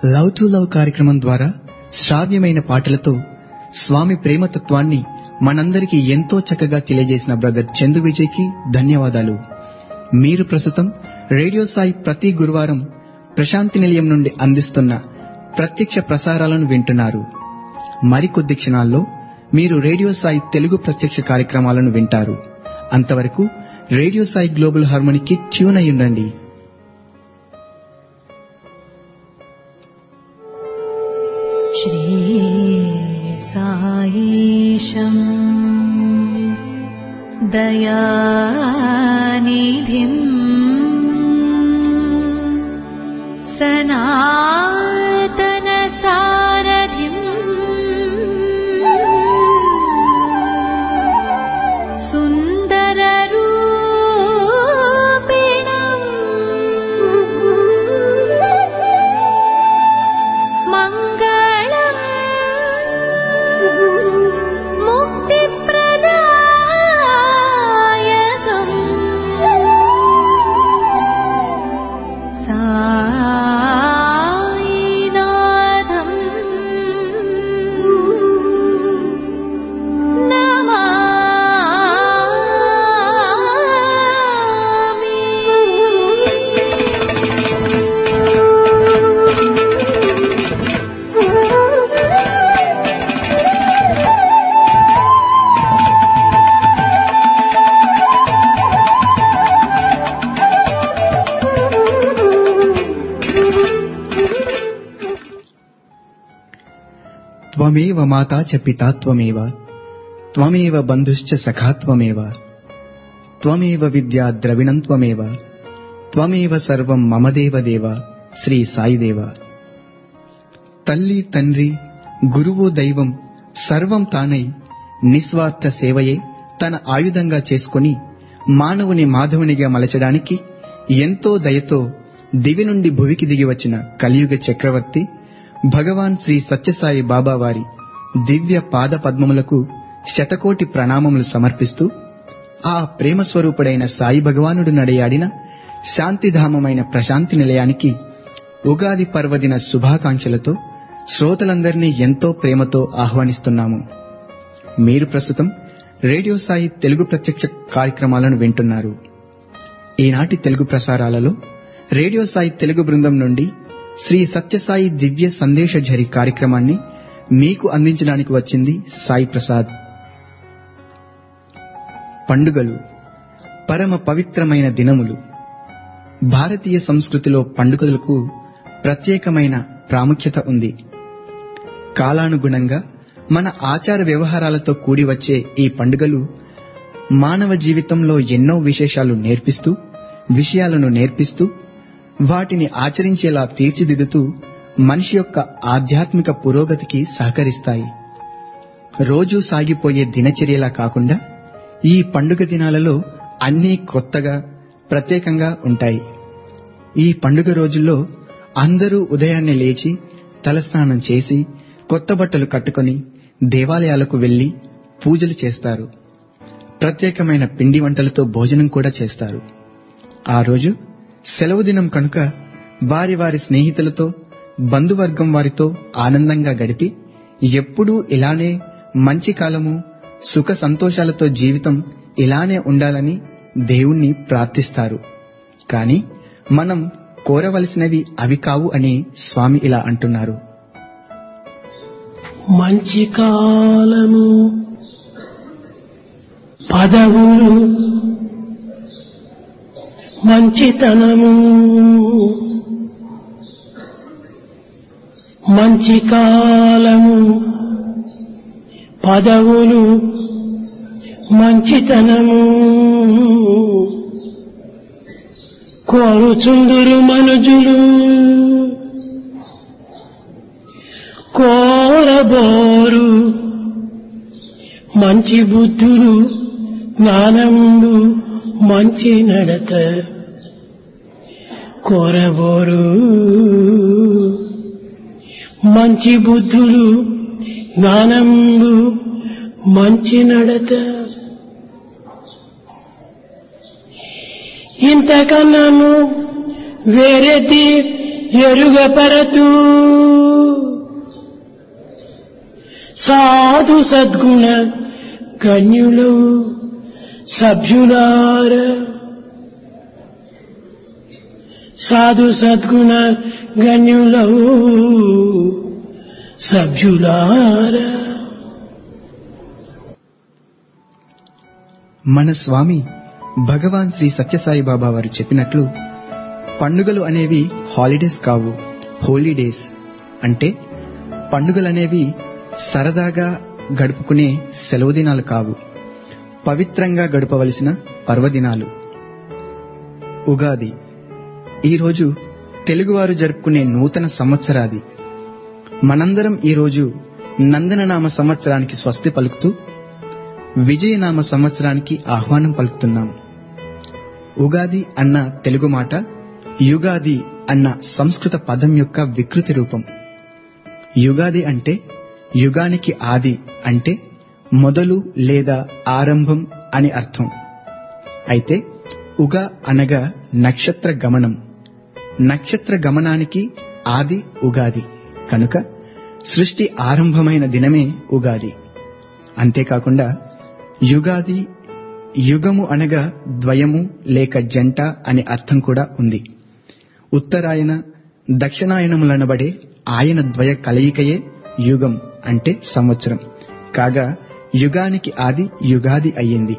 Love to love కార్యక్రమం ద్వారా శ్రావ్యమైన పాటలతో స్వామి ప్రేమతత్వాన్ని మనందరికీ ఎంతో చక్కగా తెలియజేసిన బ్రదర్ చందు విజయ్కి ధన్యవాదాలు మీరు ప్రస్తుతం రేడియో సాయి ప్రతి గురువారం ప్రశాంతి నిలయం నుండి అందిస్తున్న ప్రత్యక్ష ప్రసారాలను వింటున్నారు మరికొద్ది క్షణాల్లో మీరు రేడియో సాయి తెలుగు ప్రత్యక్ష కార్యక్రమాలను వింటారు అంతవరకు రేడియో సాయి గ్లోబల్ హార్మోనికి ట్యూన్ అయి ఉండండి श्रीसायीशम् दयानिधिम् सनातनसारथिम् सुन्दररूपिणम् मङ्गलम् मुक्तिप्रदायकम् सायिनाथम् త్వమేవ మాతా చ పితా త్వమేవ త్వమేవ బంధుశ్చ సఖా త్వమేవ త్వమేవ విద్యా ద్రవిణం త్వమేవ త్వమేవ సర్వం మమ దేవ దేవ శ్రీ సాయిదేవ తల్లి తండ్రి గురువు దైవం సర్వం తానై నిస్వార్థ సేవయే తన ఆయుధంగా చేసుకుని మానవుని మాధవునిగా మలచడానికి ఎంతో దయతో దివి నుండి భువికి దిగి వచ్చిన కలియుగ చక్రవర్తి భగవాన్ శ్రీ సత్యసాయి బాబా వారి దివ్య పాద పద్మములకు శతకోటి ప్రణామములు సమర్పిస్తూ ఆ ప్రేమ స్వరూపుడైన సాయి భగవానుడు నడయాడిన శాంతిధామమైన ప్రశాంతి నిలయానికి ఉగాది పర్వదిన శుభాకాంక్షలతో శ్రోతలందరినీ ఎంతో ప్రేమతో ఆహ్వానిస్తున్నాము మీరు ప్రస్తుతం రేడియో సాయి తెలుగు ప్రత్యక్ష కార్యక్రమాలను వింటున్నారు ఈనాటి తెలుగు ప్రసారాలలో రేడియో సాయి తెలుగు బృందం నుండి శ్రీ సత్యసాయి దివ్య సందేశ ఝరి కార్యక్రమాన్ని మీకు అందించడానికి వచ్చింది సాయి ప్రసాద్ పండుగలు పరమ పవిత్రమైన దినములు భారతీయ సంస్కృతిలో పండుగలకు ప్రత్యేకమైన ప్రాముఖ్యత ఉంది కాలానుగుణంగా మన ఆచార వ్యవహారాలతో కూడి వచ్చే ఈ పండుగలు మానవ జీవితంలో ఎన్నో విశేషాలు నేర్పిస్తూ విషయాలను నేర్పిస్తూ వాటిని ఆచరించేలా తీర్చిదిద్దుతూ మనిషి యొక్క ఆధ్యాత్మిక పురోగతికి సహకరిస్తాయి రోజూ సాగిపోయే దినచర్యలా కాకుండా ఈ పండుగ దినాలలో అన్నీ కొత్తగా ప్రత్యేకంగా ఉంటాయి ఈ పండుగ రోజుల్లో అందరూ ఉదయాన్నే లేచి తలస్నానం చేసి కొత్త బట్టలు కట్టుకొని దేవాలయాలకు వెళ్లి పూజలు చేస్తారు ప్రత్యేకమైన పిండి వంటలతో భోజనం కూడా చేస్తారు ఆ రోజు సెలవు దినం కనుక వారి వారి స్నేహితులతో బంధువర్గం వారితో ఆనందంగా గడిపి ఎప్పుడూ ఇలానే మంచి కాలము సుఖ సంతోషాలతో జీవితం ఇలానే ఉండాలని దేవుణ్ణి ప్రార్థిస్తారు కాని మనం కోరవలసినవి అవి కావు అని స్వామి ఇలా అంటున్నారు మంచి కాలము పదవులు మంచితనము మంచి కాలము పదవులు మంచితనము కోరుచుందురు మనుజులు కోరబోరు మంచి బుద్ధులు జ్ఞానములు మంచి నడత కోరబోరు మంచి బుద్ధులు జ్ఞానములు మంచి నడత ఇంతకన్నాను వేరేది ఎరుగపరతూ సాధు సద్గుణ గణ్యులు సభ్యులార సాధు సద్గుణ గణ్యులవు సభ్యులార మన స్వామి భగవాన్ శ్రీ సత్యసాయి బాబా వారు చెప్పినట్లు పండుగలు అనేవి హాలిడేస్ కావు హోలీడేస్ అంటే పండుగలనేవి సరదాగా గడుపుకునే సెలవు దినాలు కావు పవిత్రంగా గడపవలసిన పర్వదినాలు ఉగాది ఈరోజు తెలుగువారు జరుపుకునే నూతన సంవత్సరాది మనందరం ఈరోజు నందననామ సంవత్సరానికి స్వస్తి పలుకుతూ విజయనామ సంవత్సరానికి ఆహ్వానం పలుకుతున్నాం ఉగాది అన్న తెలుగు మాట యుగాది అన్న సంస్కృత పదం యొక్క వికృతి రూపం యుగాది అంటే యుగానికి ఆది అంటే మొదలు లేదా ఆరంభం అని అర్థం అయితే ఉగ అనగా నక్షత్ర గమనం నక్షత్ర గమనానికి ఆది ఉగాది కనుక సృష్టి ఆరంభమైన దినమే ఉగాది అంతేకాకుండా యుగాది యుగము అనగా ద్వయము లేక జంట అనే అర్థం కూడా ఉంది ఉత్తరాయణ దక్షిణాయనములనబడే ఆయన ద్వయ కలయికయే యుగం అంటే సంవత్సరం కాగా యుగానికి ఆది యుగాది అయ్యింది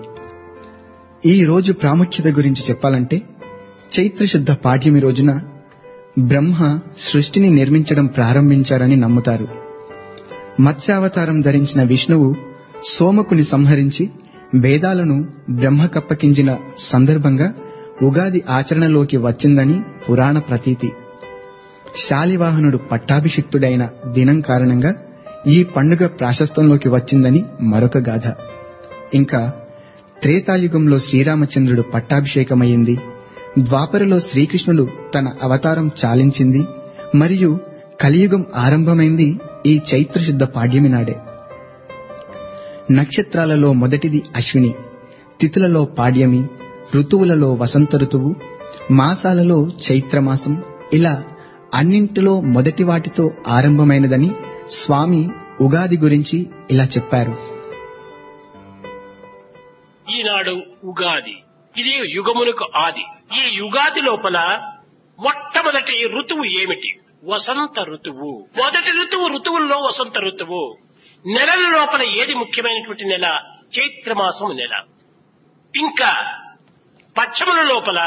ఈ రోజు ప్రాముఖ్యత గురించి చెప్పాలంటే చైత్రశుద్ధ పాఠ్యమి రోజున బ్రహ్మ సృష్టిని నిర్మించడం ప్రారంభించారని నమ్ముతారు మత్స్యావతారం ధరించిన విష్ణువు సోమకుని సంహరించి వేదాలను బ్రహ్మకప్పకించిన సందర్భంగా ఉగాది ఆచరణలోకి వచ్చిందని పురాణ ప్రతీతి శాలివాహనుడు పట్టాభిషిక్తుడైన దినం కారణంగా ఈ పండుగ ప్రాశస్తంలోకి వచ్చిందని మరొక గాథ ఇంకా త్రేతాయుగంలో శ్రీరామచంద్రుడు పట్టాభిషేకమైంది ద్వాపరలో శ్రీకృష్ణుడు తన అవతారం చాలించింది మరియు కలియుగం ఆరంభమైంది ఈ చైత్రశుద్ధ పాడ్యమి నాడే నక్షత్రాలలో మొదటిది అశ్విని తిథులలో పాడ్యమి ఋతువులలో వసంత ఋతువు మాసాలలో చైత్రమాసం ఇలా అన్నింటిలో మొదటి వాటితో ఆరంభమైనదని స్వామి ఉగాది గురించి ఇలా చెప్పారు ఈనాడు ఉగాది ఇది యుగమునకు ఆది ఈ యుగాది లోపల మొట్టమొదటి ఋతువు ఏమిటి వసంత ఋతువు మొదటి ఋతువు ఋతువుల్లో వసంత ఋతువు నెలల లోపల ఏది ముఖ్యమైనటువంటి నెల చైత్రమాసం నెల ఇంకా పక్షముల లోపల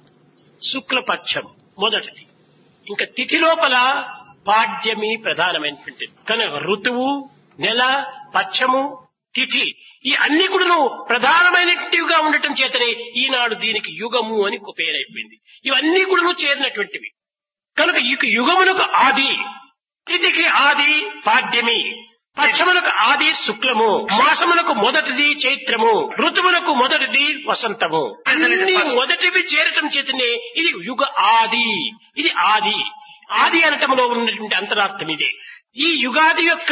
శుక్లపక్షం మొదటిది ఇంకా తిథి లోపల పాడ్యమి ప్రధానమైనటువంటిది కనుక ఋతువు నెల పక్షము తిథి ఈ అన్ని కూడా ప్రధానమైనటివిగా ఉండటం చేతనే ఈనాడు దీనికి యుగము అని ఒక పేరైపోయింది ఇవన్నీ కూడా చేరినటువంటివి కనుక ఇక యుగమునకు ఆది తిథికి ఆది పాడ్యమి పక్షములకు ఆది శుక్లము మాసములకు మొదటిది చైత్రము ఋతువులకు మొదటిది వసంతము అన్ని మొదటివి చేరటం చేతనే ఇది యుగ ఆది ఇది ఆది ఆది అనటంలో ఉన్నటువంటి అంతరార్థం ఇదే ఈ యుగాది యొక్క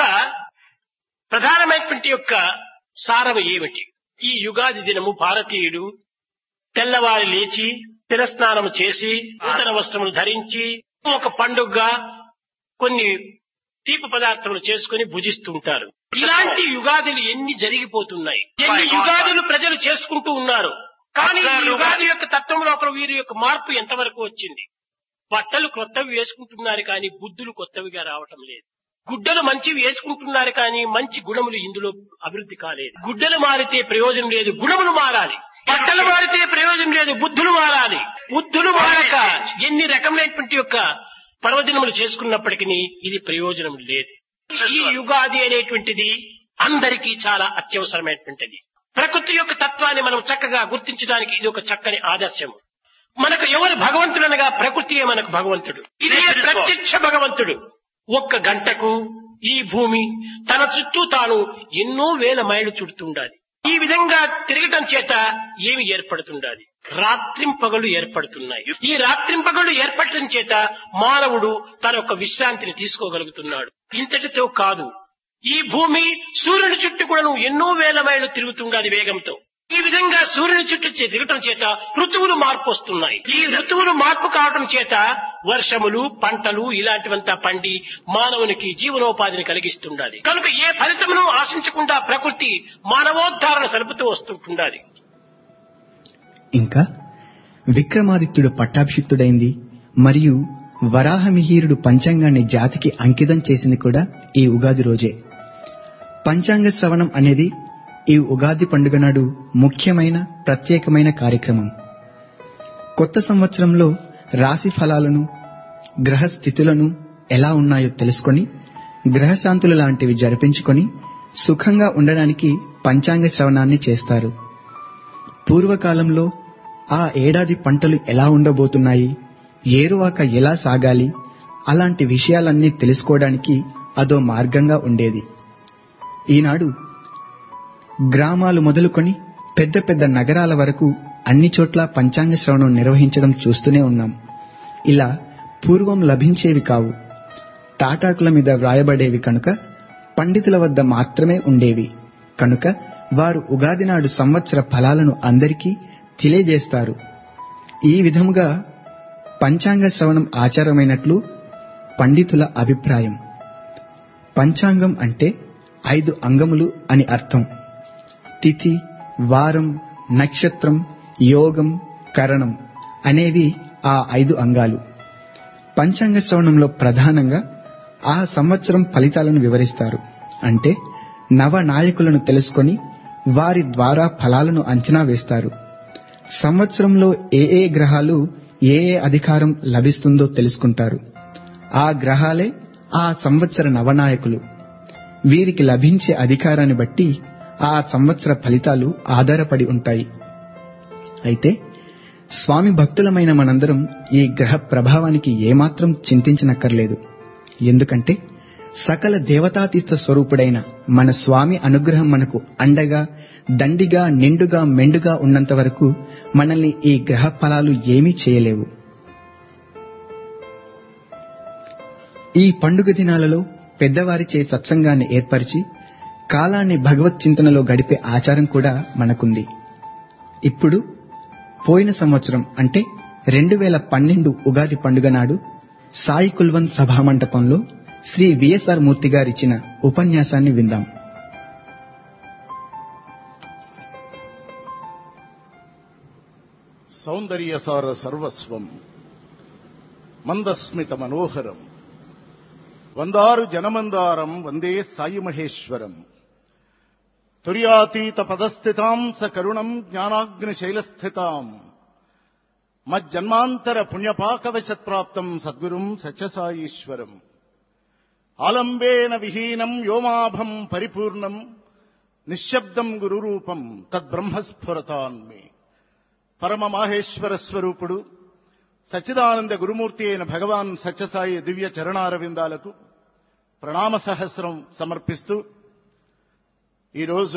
ప్రధానమైనటువంటి యొక్క సారం ఏమిటి ఈ యుగాది దినము భారతీయుడు తెల్లవారి లేచి తిరస్నానము చేసి నూతన వస్త్రములు ధరించి ఒక పండుగగా కొన్ని తీపి పదార్థములు చేసుకుని భుజిస్తుంటారు ఇలాంటి యుగాదులు ఎన్ని జరిగిపోతున్నాయి ఎన్ని యుగాదులు ప్రజలు చేసుకుంటూ ఉన్నారు కానీ ఈ యుగాది యొక్క తత్వం లోపల వీరి యొక్క మార్పు ఎంతవరకు వచ్చింది బట్టలు కొత్తవి వేసుకుంటున్నారు కానీ బుద్ధులు కొత్తవిగా రావటం లేదు గుడ్డలు మంచివి వేసుకుంటున్నారు కానీ మంచి గుణములు ఇందులో అభివృద్ధి కాలేదు గుడ్డలు మారితే ప్రయోజనం లేదు గుణములు మారాలి బట్టలు మారితే ప్రయోజనం లేదు బుద్ధులు మారాలి బుద్ధులు మారక ఎన్ని రకమైనటువంటి యొక్క పర్వదినములు చేసుకున్నప్పటికీ ఇది ప్రయోజనం లేదు ఈ యుగాది అనేటువంటిది అందరికీ చాలా అత్యవసరమైనటువంటిది ప్రకృతి యొక్క తత్వాన్ని మనం చక్కగా గుర్తించడానికి ఇది ఒక చక్కని ఆదర్శం మనకు ఎవరు భగవంతుడనగా ప్రకృతియే మనకు భగవంతుడు ఇదే ప్రత్యక్ష భగవంతుడు ఒక్క గంటకు ఈ భూమి తన చుట్టూ తాను ఎన్నో వేల మైళ్ళు చుడుతుండాలి ఈ విధంగా తిరగటం చేత ఏమి ఏర్పడుతుండాలి రాత్రింపగలు ఏర్పడుతున్నాయి ఈ రాత్రింపగలు ఏర్పడటం చేత మానవుడు తన యొక్క విశ్రాంతిని తీసుకోగలుగుతున్నాడు ఇంతటితో కాదు ఈ భూమి సూర్యుని చుట్టూ కూడా ఎన్నో వేల మైళ్ళు తిరుగుతుండాలి వేగంతో ఈ విధంగా సూర్యుని చుట్టూ చే- తిరగటం చేత ఋతువులు మార్పు వస్తున్నాయి ఈ ఋతువులు మార్పు కావటం చేత వర్షములు పంటలు ఇలాంటివంతా పండి మానవునికి జీవనోపాధిని కలిగిస్తుండాలి కనుక ఏ ఫలితమును ఆశించకుండా ప్రకృతి మానవోద్ధారణ సలుపుతూ వస్తుంటుండాలి ఇంకా విక్రమాదిత్యుడు పట్టాభిషిక్తుడైంది మరియు వరాహమిహీరుడు పంచాంగాన్ని జాతికి అంకితం చేసింది కూడా ఈ ఉగాది రోజే పంచాంగ శ్రవణం అనేది ఈ ఉగాది పండుగ నాడు ముఖ్యమైన ప్రత్యేకమైన కార్యక్రమం కొత్త సంవత్సరంలో రాశి ఫలాలను గ్రహ స్థితులను ఎలా ఉన్నాయో తెలుసుకొని గ్రహశాంతులు లాంటివి జరిపించుకొని సుఖంగా ఉండడానికి పంచాంగ శ్రవణాన్ని చేస్తారు పూర్వకాలంలో ఆ ఏడాది పంటలు ఎలా ఉండబోతున్నాయి ఏరువాక ఎలా సాగాలి అలాంటి విషయాలన్నీ తెలుసుకోవడానికి అదో మార్గంగా ఉండేది ఈనాడు గ్రామాలు మొదలుకొని పెద్ద పెద్ద నగరాల వరకు అన్ని చోట్ల పంచాంగ శ్రవణం నిర్వహించడం చూస్తూనే ఉన్నాం ఇలా పూర్వం లభించేవి కావు తాటాకుల మీద వ్రాయబడేవి కనుక పండితుల వద్ద మాత్రమే ఉండేవి కనుక వారు ఉగాది నాడు సంవత్సర ఫలాలను అందరికీ తెలియజేస్తారు ఈ విధముగా పంచాంగ శ్రవణం ఆచారమైనట్లు పండితుల అభిప్రాయం పంచాంగం అంటే ఐదు అంగములు అని అర్థం తిథి వారం నక్షత్రం యోగం కరణం అనేవి ఆ ఐదు అంగాలు పంచాంగ శ్రవణంలో ప్రధానంగా ఆ సంవత్సరం ఫలితాలను వివరిస్తారు అంటే నవ నాయకులను తెలుసుకొని వారి ద్వారా ఫలాలను అంచనా వేస్తారు సంవత్సరంలో ఏ ఏ గ్రహాలు ఏ ఏ అధికారం లభిస్తుందో తెలుసుకుంటారు ఆ గ్రహాలే ఆ సంవత్సర నవనాయకులు వీరికి లభించే అధికారాన్ని బట్టి ఆ సంవత్సర ఫలితాలు ఆధారపడి ఉంటాయి అయితే స్వామి భక్తులమైన మనందరం ఈ గ్రహ ప్రభావానికి ఏమాత్రం చింతించనక్కర్లేదు ఎందుకంటే సకల దేవతాతీత స్వరూపుడైన మన స్వామి అనుగ్రహం మనకు అండగా దండిగా నిండుగా మెండుగా ఉన్నంత వరకు మనల్ని ఈ గ్రహ ఫలాలు ఏమీ చేయలేవు ఈ పండుగ దినాలలో పెద్దవారిచే సత్సంగాన్ని ఏర్పరిచి కాలాన్ని భగవత్ చింతనలో గడిపే ఆచారం కూడా మనకుంది ఇప్పుడు పోయిన సంవత్సరం అంటే రెండు వేల పన్నెండు ఉగాది పండుగ నాడు సాయి కుల్వన్ సభామంటపంలో శ్రీ విఎస్ఆర్ మూర్తి గారిచ్చిన ఉపన్యాసాన్ని విందాం సౌందర్యసార సర్వస్వం మందస్మిత మనోహరం వందారు జనమందారం వందే సాయి మహేశ్వరం తుర్యాతీత పదస్థితాం స కరుణం జ్ఞానాగ్ని శైలస్థితాం మజ్జన్మాంతర పుణ్యపాకవశత్ప్రాప్తం సద్గురుం సత్యసాయీశ్వరం ఆలంబేన విహీనం వ్యోమాభం పరిపూర్ణం నిశ్శబ్దం గురురూపం తద్బ్రహ్మస్ఫురతాన్మే పరమ మాహేశ్వర స్వరూపుడు సచ్చిదానంద గురుమూర్తి అయిన భగవాన్ సత్యసాయి దివ్య చరణారవిందాలకు ప్రణామ సహస్రం సమర్పిస్తూ ఈరోజు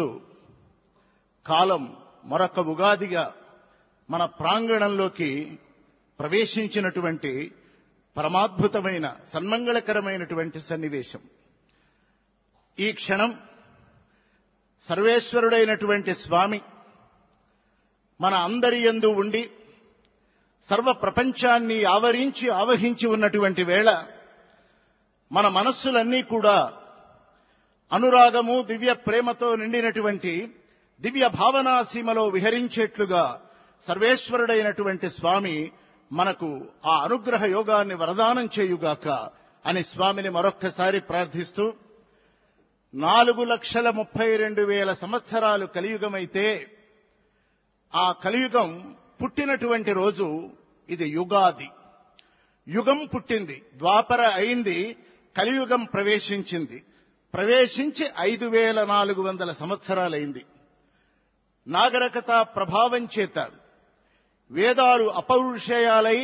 కాలం మరొక ఉగాదిగా మన ప్రాంగణంలోకి ప్రవేశించినటువంటి పరమాద్భుతమైన సన్మంగళకరమైనటువంటి సన్నివేశం ఈ క్షణం సర్వేశ్వరుడైనటువంటి స్వామి మన అందరి యందు ఉండి సర్వ ప్రపంచాన్ని ఆవరించి ఆవహించి ఉన్నటువంటి వేళ మన మనస్సులన్నీ కూడా అనురాగము దివ్య ప్రేమతో నిండినటువంటి దివ్య భావనా సీమలో విహరించేట్లుగా సర్వేశ్వరుడైనటువంటి స్వామి మనకు ఆ అనుగ్రహ యోగాన్ని వరదానం చేయుగాక అని స్వామిని మరొక్కసారి ప్రార్థిస్తూ నాలుగు లక్షల ముప్పై రెండు వేల సంవత్సరాలు కలియుగమైతే ఆ కలియుగం పుట్టినటువంటి రోజు ఇది యుగాది యుగం పుట్టింది ద్వాపర అయింది కలియుగం ప్రవేశించింది ప్రవేశించి ఐదు వేల నాలుగు వందల సంవత్సరాలైంది నాగరికత ప్రభావం చేత వేదాలు అపౌరుషేయాలై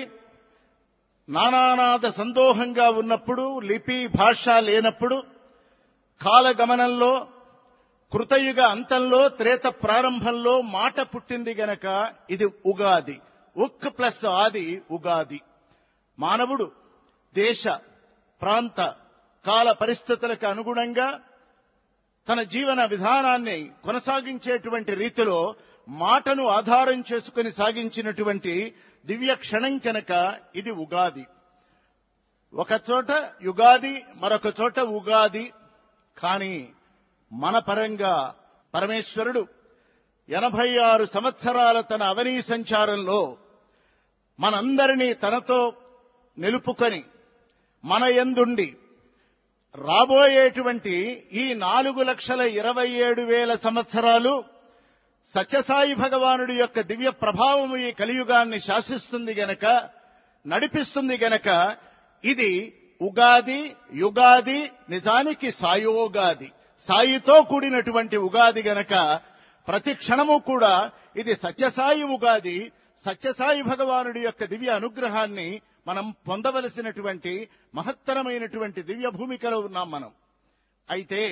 నానానాద సందోహంగా ఉన్నప్పుడు లిపి భాష లేనప్పుడు కాలగమనంలో కృతయుగ అంతంలో త్రేత ప్రారంభంలో మాట పుట్టింది గనక ఇది ఉగాది ఉక్ ప్లస్ ఆది ఉగాది మానవుడు దేశ ప్రాంత కాల పరిస్థితులకు అనుగుణంగా తన జీవన విధానాన్ని కొనసాగించేటువంటి రీతిలో మాటను ఆధారం చేసుకుని సాగించినటువంటి దివ్య క్షణం కనుక ఇది ఉగాది ఒక చోట యుగాది మరొక చోట ఉగాది కానీ మన పరంగా పరమేశ్వరుడు ఎనభై ఆరు సంవత్సరాల తన అవనీ సంచారంలో మనందరినీ తనతో నిలుపుకొని మన యందుండి రాబోయేటువంటి ఈ నాలుగు లక్షల ఇరవై ఏడు వేల సంవత్సరాలు సత్యసాయి భగవానుడి యొక్క దివ్య ప్రభావము ఈ కలియుగాన్ని శాసిస్తుంది గనక నడిపిస్తుంది గనక ఇది ఉగాది యుగాది నిజానికి సాయోగాది సాయితో కూడినటువంటి ఉగాది గనక ప్రతి క్షణము కూడా ఇది సత్యసాయి ఉగాది సత్యసాయి భగవానుడి యొక్క దివ్య అనుగ్రహాన్ని మనం పొందవలసినటువంటి మహత్తరమైనటువంటి దివ్య భూమికలో ఉన్నాం మనం అయితే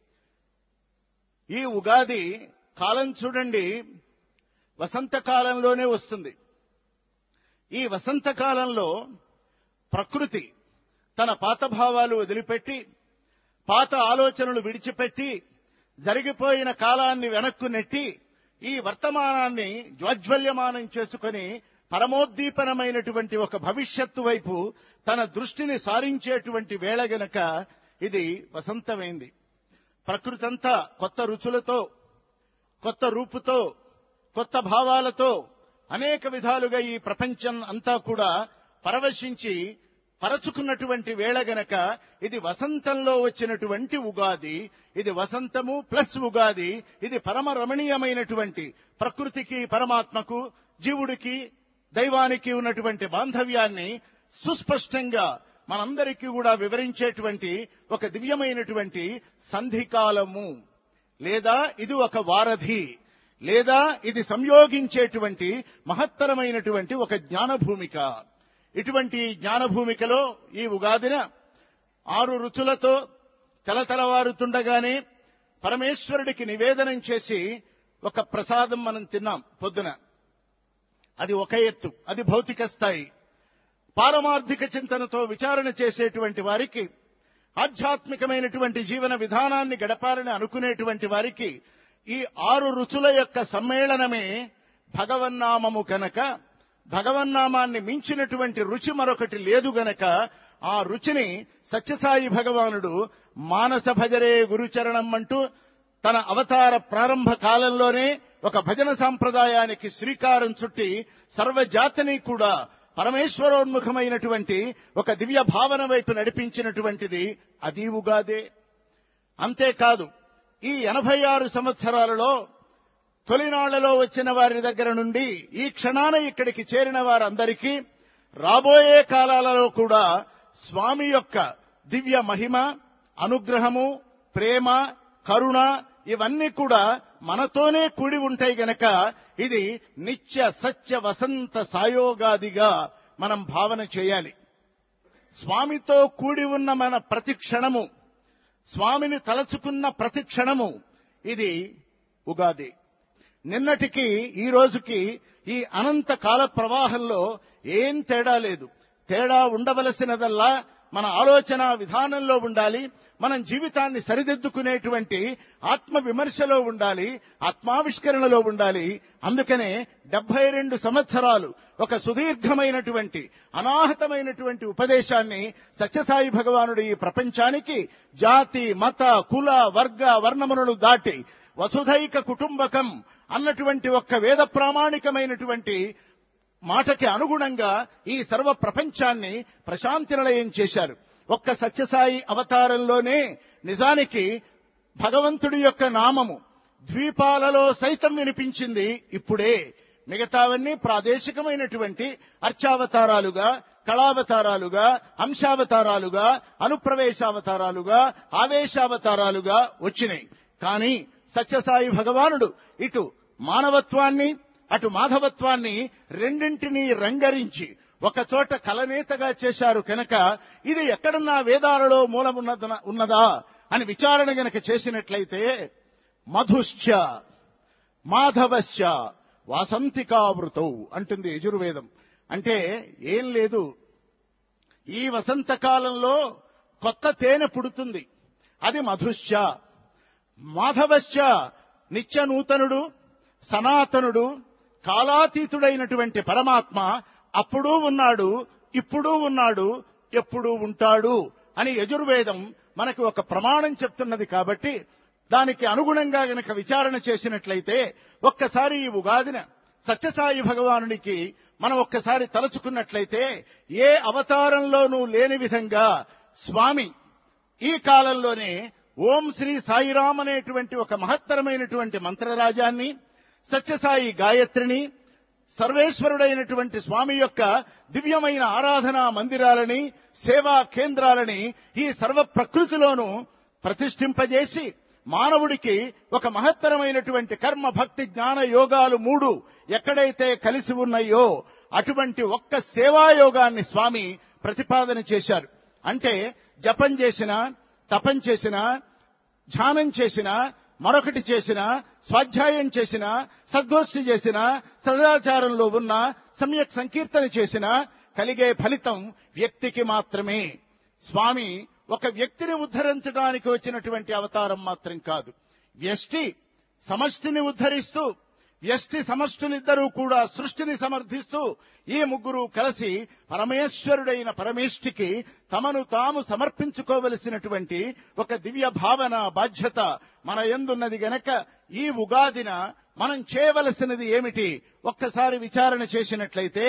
ఈ ఉగాది కాలం చూడండి వసంతకాలంలోనే వస్తుంది ఈ వసంతకాలంలో ప్రకృతి తన పాత భావాలు వదిలిపెట్టి పాత ఆలోచనలు విడిచిపెట్టి జరిగిపోయిన కాలాన్ని వెనక్కు నెట్టి ఈ వర్తమానాన్ని జ్వాజ్వల్యమానం చేసుకొని పరమోద్దీపనమైనటువంటి ఒక భవిష్యత్తు వైపు తన దృష్టిని సారించేటువంటి వేళ గనక ఇది వసంతమైంది ప్రకృతి అంతా కొత్త రుచులతో కొత్త రూపుతో కొత్త భావాలతో అనేక విధాలుగా ఈ ప్రపంచం అంతా కూడా పరవశించి పరచుకున్నటువంటి వేళ గనక ఇది వసంతంలో వచ్చినటువంటి ఉగాది ఇది వసంతము ప్లస్ ఉగాది ఇది పరమ రమణీయమైనటువంటి ప్రకృతికి పరమాత్మకు జీవుడికి దైవానికి ఉన్నటువంటి బాంధవ్యాన్ని సుస్పష్టంగా మనందరికీ కూడా వివరించేటువంటి ఒక దివ్యమైనటువంటి సంధికాలము లేదా ఇది ఒక వారధి లేదా ఇది సంయోగించేటువంటి మహత్తరమైనటువంటి ఒక జ్ఞానభూమిక ఇటువంటి జ్ఞానభూమికలో ఈ ఉగాదిన ఆరు రుచులతో తలతలవారుతుండగానే పరమేశ్వరుడికి నివేదనం చేసి ఒక ప్రసాదం మనం తిన్నాం పొద్దున అది ఒక ఎత్తు అది భౌతిక స్థాయి పారమార్థిక చింతనతో విచారణ చేసేటువంటి వారికి ఆధ్యాత్మికమైనటువంటి జీవన విధానాన్ని గడపాలని అనుకునేటువంటి వారికి ఈ ఆరు రుచుల యొక్క సమ్మేళనమే భగవన్నామము కనుక భగవన్నామాన్ని మించినటువంటి రుచి మరొకటి లేదు గనక ఆ రుచిని సత్యసాయి భగవానుడు మానస భజరే గురుచరణం అంటూ తన అవతార ప్రారంభ కాలంలోనే ఒక భజన సాంప్రదాయానికి శ్రీకారం చుట్టి సర్వజాతిని కూడా పరమేశ్వరోన్ముఖమైనటువంటి ఒక దివ్య భావన వైపు నడిపించినటువంటిది అది ఉగాదే అంతేకాదు ఈ ఎనభై ఆరు సంవత్సరాలలో తొలినాళ్లలో వచ్చిన వారి దగ్గర నుండి ఈ క్షణాన ఇక్కడికి చేరిన వారందరికీ రాబోయే కాలాలలో కూడా స్వామి యొక్క దివ్య మహిమ అనుగ్రహము ప్రేమ కరుణ ఇవన్నీ కూడా మనతోనే కూడి ఉంటాయి గనక ఇది నిత్య సత్య వసంత సాయోగాదిగా మనం భావన చేయాలి స్వామితో కూడి ఉన్న మన ప్రతి క్షణము స్వామిని తలచుకున్న ప్రతి క్షణము ఇది ఉగాది నిన్నటికి ఈ రోజుకి ఈ అనంత కాల ప్రవాహంలో ఏం తేడా లేదు తేడా ఉండవలసినదల్లా మన ఆలోచన విధానంలో ఉండాలి మనం జీవితాన్ని సరిదిద్దుకునేటువంటి ఆత్మ విమర్శలో ఉండాలి ఆత్మావిష్కరణలో ఉండాలి అందుకనే డెబ్బై రెండు సంవత్సరాలు ఒక సుదీర్ఘమైనటువంటి అనాహతమైనటువంటి ఉపదేశాన్ని సత్యసాయి భగవానుడు ఈ ప్రపంచానికి జాతి మత కుల వర్గ వర్ణములను దాటి వసుధైక కుటుంబకం అన్నటువంటి ఒక్క వేద ప్రామాణికమైనటువంటి మాటకి అనుగుణంగా ఈ సర్వ ప్రపంచాన్ని ప్రశాంతి నిలయం చేశారు ఒక్క సత్యసాయి అవతారంలోనే నిజానికి భగవంతుడి యొక్క నామము ద్వీపాలలో సైతం వినిపించింది ఇప్పుడే మిగతావన్నీ ప్రాదేశికమైనటువంటి అర్చావతారాలుగా కళావతారాలుగా అంశావతారాలుగా అనుప్రవేశావతారాలుగా ఆవేశావతారాలుగా వచ్చినాయి కానీ సత్యసాయి భగవానుడు ఇటు మానవత్వాన్ని అటు మాధవత్వాన్ని రెండింటినీ రంగరించి ఒక చోట కలనేతగా చేశారు కనుక ఇది ఎక్కడన్నా వేదాలలో మూలమున్నద ఉన్నదా అని విచారణ గనక చేసినట్లయితే మధుశ్చ మాధవశ్చ వాసంతికావృతౌ అంటుంది యజుర్వేదం అంటే ఏం లేదు ఈ వసంతకాలంలో కొత్త తేనె పుడుతుంది అది మధుశ్చ మాధవశ్చ నిత్య నూతనుడు సనాతనుడు కాలాతీతుడైనటువంటి పరమాత్మ అప్పుడూ ఉన్నాడు ఇప్పుడు ఉన్నాడు ఎప్పుడూ ఉంటాడు అని యజుర్వేదం మనకు ఒక ప్రమాణం చెప్తున్నది కాబట్టి దానికి అనుగుణంగా గనక విచారణ చేసినట్లయితే ఒక్కసారి ఈ ఉగాదిన సత్యసాయి భగవానునికి మనం ఒక్కసారి తలుచుకున్నట్లయితే ఏ అవతారంలోనూ లేని విధంగా స్వామి ఈ కాలంలోనే ఓం శ్రీ సాయిరామ్ అనేటువంటి ఒక మహత్తరమైనటువంటి మంత్రరాజాన్ని సత్యసాయి గాయత్రిని సర్వేశ్వరుడైనటువంటి స్వామి యొక్క దివ్యమైన ఆరాధనా మందిరాలని సేవా కేంద్రాలని ఈ సర్వ ప్రకృతిలోనూ ప్రతిష్ఠింపజేసి మానవుడికి ఒక మహత్తరమైనటువంటి కర్మ భక్తి జ్ఞాన యోగాలు మూడు ఎక్కడైతే కలిసి ఉన్నాయో అటువంటి ఒక్క సేవాయోగాన్ని స్వామి ప్రతిపాదన చేశారు అంటే జపం చేసిన తపం చేసిన ధ్యానం చేసిన మరొకటి చేసిన స్వాధ్యాయం చేసిన సద్గోష్ఠి చేసిన సదాచారంలో ఉన్న సమ్యక్ సంకీర్తన చేసిన కలిగే ఫలితం వ్యక్తికి మాత్రమే స్వామి ఒక వ్యక్తిని ఉద్ధరించడానికి వచ్చినటువంటి అవతారం మాత్రం కాదు వ్యష్టి సమష్టిని ఉద్ధరిస్తూ వ్యష్టి సమష్టులిద్దరూ కూడా సృష్టిని సమర్థిస్తూ ఈ ముగ్గురు కలిసి పరమేశ్వరుడైన పరమేష్టికి తమను తాము సమర్పించుకోవలసినటువంటి ఒక దివ్య భావన బాధ్యత మన ఎందున్నది గనక ఈ ఉగాదిన మనం చేయవలసినది ఏమిటి ఒక్కసారి విచారణ చేసినట్లయితే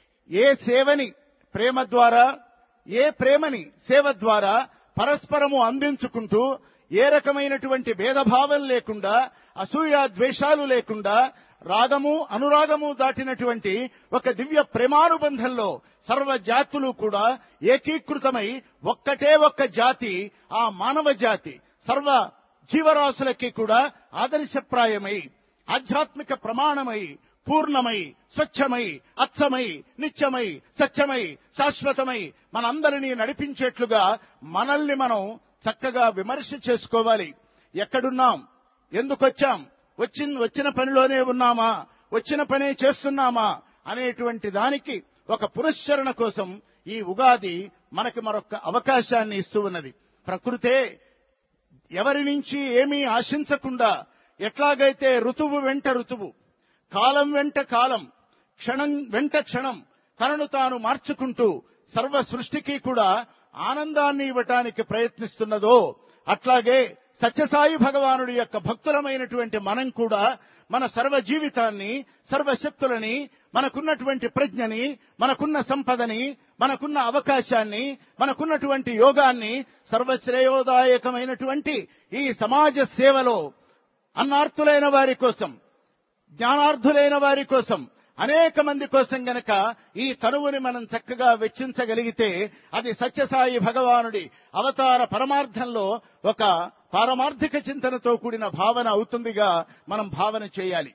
ఏ సేవని ప్రేమ ద్వారా ఏ ప్రేమని సేవ ద్వారా పరస్పరము అందించుకుంటూ ఏ రకమైనటువంటి భేదభావం లేకుండా అసూయ ద్వేషాలు లేకుండా రాగము అనురాగము దాటినటువంటి ఒక దివ్య ప్రేమానుబంధంలో సర్వ జాతులు కూడా ఏకీకృతమై ఒక్కటే ఒక్క జాతి ఆ మానవ జాతి సర్వ జీవరాశులకి కూడా ఆదర్శప్రాయమై ఆధ్యాత్మిక ప్రమాణమై పూర్ణమై స్వచ్ఛమై అచ్చమై నిత్యమై సత్యమై శాశ్వతమై మనందరినీ నడిపించేట్లుగా మనల్ని మనం చక్కగా విమర్శ చేసుకోవాలి ఎక్కడున్నాం ఎందుకొచ్చాం వచ్చిన వచ్చిన పనిలోనే ఉన్నామా వచ్చిన పనే చేస్తున్నామా అనేటువంటి దానికి ఒక పునశ్చరణ కోసం ఈ ఉగాది మనకి మరొక అవకాశాన్ని ఇస్తూ ఉన్నది ప్రకృతే ఎవరి నుంచి ఏమీ ఆశించకుండా ఎట్లాగైతే ఋతువు వెంట ఋతువు కాలం వెంట కాలం క్షణం వెంట క్షణం తనను తాను మార్చుకుంటూ సర్వ సృష్టికి కూడా ఆనందాన్ని ఇవ్వటానికి ప్రయత్నిస్తున్నదో అట్లాగే సత్యసాయి భగవానుడి యొక్క భక్తులమైనటువంటి మనం కూడా మన సర్వ జీవితాన్ని సర్వశక్తులని మనకున్నటువంటి ప్రజ్ఞని మనకున్న సంపదని మనకున్న అవకాశాన్ని మనకున్నటువంటి యోగాన్ని సర్వశ్రేయోదాయకమైనటువంటి ఈ సమాజ సేవలో అన్నార్థులైన వారి కోసం జ్ఞానార్థులైన వారి కోసం అనేక మంది కోసం గనక ఈ తనువుని మనం చక్కగా వెచ్చించగలిగితే అది సత్యసాయి భగవానుడి అవతార పరమార్థంలో ఒక పారమార్థిక చింతనతో కూడిన భావన అవుతుందిగా మనం భావన చేయాలి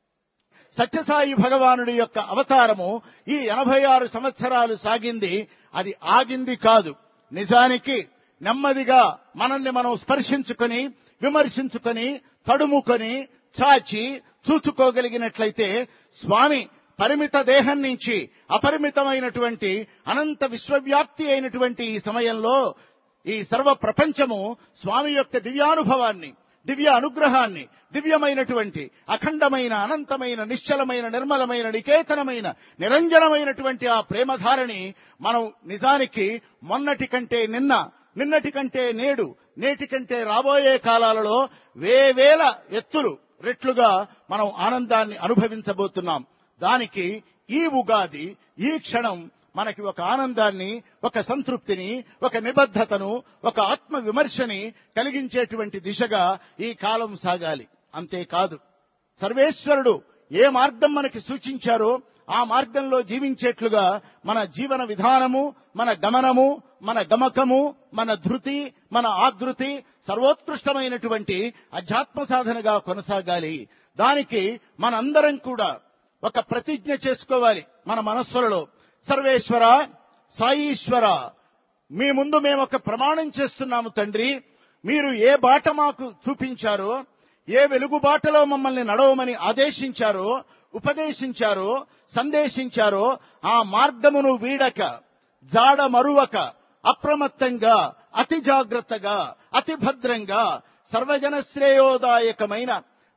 సత్యసాయి భగవానుడి యొక్క అవతారము ఈ ఎనభై ఆరు సంవత్సరాలు సాగింది అది ఆగింది కాదు నిజానికి నెమ్మదిగా మనల్ని మనం స్పర్శించుకొని విమర్శించుకొని తడుముకొని చాచి చూచుకోగలిగినట్లయితే స్వామి పరిమిత దేహం నుంచి అపరిమితమైనటువంటి అనంత విశ్వవ్యాప్తి అయినటువంటి ఈ సమయంలో ఈ సర్వ ప్రపంచము స్వామి యొక్క దివ్యానుభవాన్ని దివ్య అనుగ్రహాన్ని దివ్యమైనటువంటి అఖండమైన అనంతమైన నిశ్చలమైన నిర్మలమైన నికేతనమైన నిరంజనమైనటువంటి ఆ ప్రేమధారని మనం నిజానికి మొన్నటి కంటే నిన్న నిన్నటి కంటే నేడు నేటి కంటే రాబోయే కాలాలలో వేవేల ఎత్తులు రెట్లుగా మనం ఆనందాన్ని అనుభవించబోతున్నాం దానికి ఈ ఉగాది ఈ క్షణం మనకి ఒక ఆనందాన్ని ఒక సంతృప్తిని ఒక నిబద్ధతను ఒక ఆత్మ విమర్శని కలిగించేటువంటి దిశగా ఈ కాలం సాగాలి అంతేకాదు సర్వేశ్వరుడు ఏ మార్గం మనకి సూచించారో ఆ మార్గంలో జీవించేట్లుగా మన జీవన విధానము మన గమనము మన గమకము మన ధృతి మన ఆధృతి సర్వోత్కృష్టమైనటువంటి అధ్యాత్మ సాధనగా కొనసాగాలి దానికి మనందరం కూడా ఒక ప్రతిజ్ఞ చేసుకోవాలి మన మనస్సులలో సర్వేశ్వర సాయీశ్వర మీ ముందు మేము ఒక ప్రమాణం చేస్తున్నాము తండ్రి మీరు ఏ బాట మాకు చూపించారో ఏ వెలుగు బాటలో మమ్మల్ని నడవమని ఆదేశించారో ఉపదేశించారో సందేశించారో ఆ మార్గమును వీడక జాడ మరువక అప్రమత్తంగా అతి జాగ్రత్తగా అతి భద్రంగా సర్వజన శ్రేయోదాయకమైన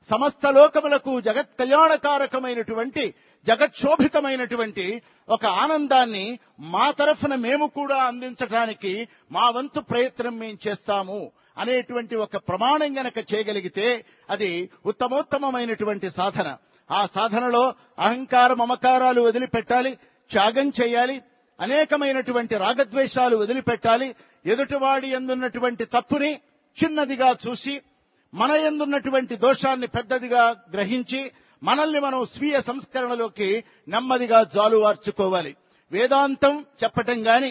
సమస్త లోకములకు జగత్ కళ్యాణకారకమైనటువంటి జగక్షోభితమైనటువంటి ఒక ఆనందాన్ని మా తరఫున మేము కూడా అందించడానికి మా వంతు ప్రయత్నం మేము చేస్తాము అనేటువంటి ఒక ప్రమాణం గనక చేయగలిగితే అది ఉత్తమోత్తమమైనటువంటి సాధన ఆ సాధనలో అహంకార మమకారాలు వదిలిపెట్టాలి త్యాగం చేయాలి అనేకమైనటువంటి రాగద్వేషాలు వదిలిపెట్టాలి ఎదుటివాడి ఎందున్నటువంటి తప్పుని చిన్నదిగా చూసి మన ఎందున్నటువంటి దోషాన్ని పెద్దదిగా గ్రహించి మనల్ని మనం స్వీయ సంస్కరణలోకి నెమ్మదిగా జాలువార్చుకోవాలి వేదాంతం చెప్పటం గాని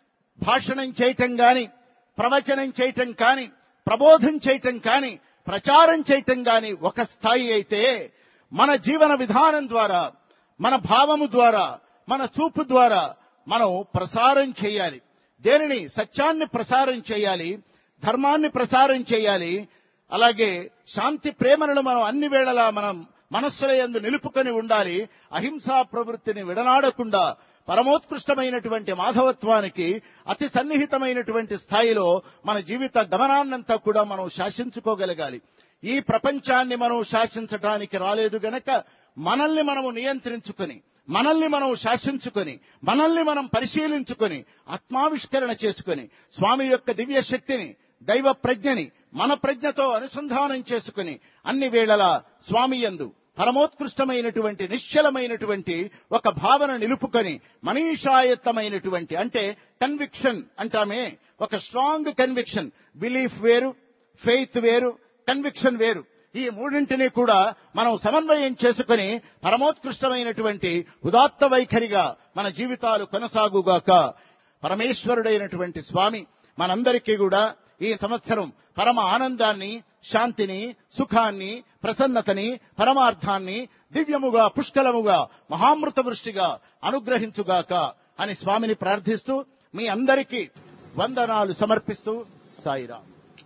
భాషణం చేయటం గాని ప్రవచనం చేయటం కాని ప్రబోధం చేయటం కాని ప్రచారం చేయటం గాని ఒక స్థాయి అయితే మన జీవన విధానం ద్వారా మన భావము ద్వారా మన చూపు ద్వారా మనం ప్రసారం చేయాలి దేనిని సత్యాన్ని ప్రసారం చేయాలి ధర్మాన్ని ప్రసారం చేయాలి అలాగే శాంతి ప్రేమలను మనం అన్ని వేళలా మనం మనస్సుల యందు నిలుపుకొని ఉండాలి అహింసా ప్రవృత్తిని విడనాడకుండా పరమోత్కృష్టమైనటువంటి మాధవత్వానికి అతి సన్నిహితమైనటువంటి స్థాయిలో మన జీవిత గమనాన్నంతా కూడా మనం శాసించుకోగలగాలి ఈ ప్రపంచాన్ని మనం శాసించటానికి రాలేదు గనక మనల్ని మనము నియంత్రించుకొని మనల్ని మనం శాసించుకొని మనల్ని మనం పరిశీలించుకొని ఆత్మావిష్కరణ చేసుకొని స్వామి యొక్క దివ్య శక్తిని దైవ ప్రజ్ఞని మన ప్రజ్ఞతో అనుసంధానం చేసుకుని అన్ని వేళలా స్వామి యందు పరమోత్కృష్టమైనటువంటి నిశ్చలమైనటువంటి ఒక భావన నిలుపుకొని మనీషాయత్తమైనటువంటి అంటే కన్విక్షన్ అంటామే ఒక స్ట్రాంగ్ కన్విక్షన్ బిలీఫ్ వేరు ఫెయిత్ వేరు కన్విక్షన్ వేరు ఈ మూడింటిని కూడా మనం సమన్వయం చేసుకుని పరమోత్కృష్టమైనటువంటి ఉదాత్త వైఖరిగా మన జీవితాలు కొనసాగుగాక పరమేశ్వరుడైనటువంటి స్వామి మనందరికీ కూడా ఈ సంవత్సరం పరమ ఆనందాన్ని శాంతిని సుఖాన్ని ప్రసన్నతని పరమార్థాన్ని దివ్యముగా పుష్కలముగా మహామృత వృష్టిగా అనుగ్రహించుగాక అని స్వామిని ప్రార్థిస్తూ మీ అందరికీ వందనాలు సమర్పిస్తూ సాయిరాం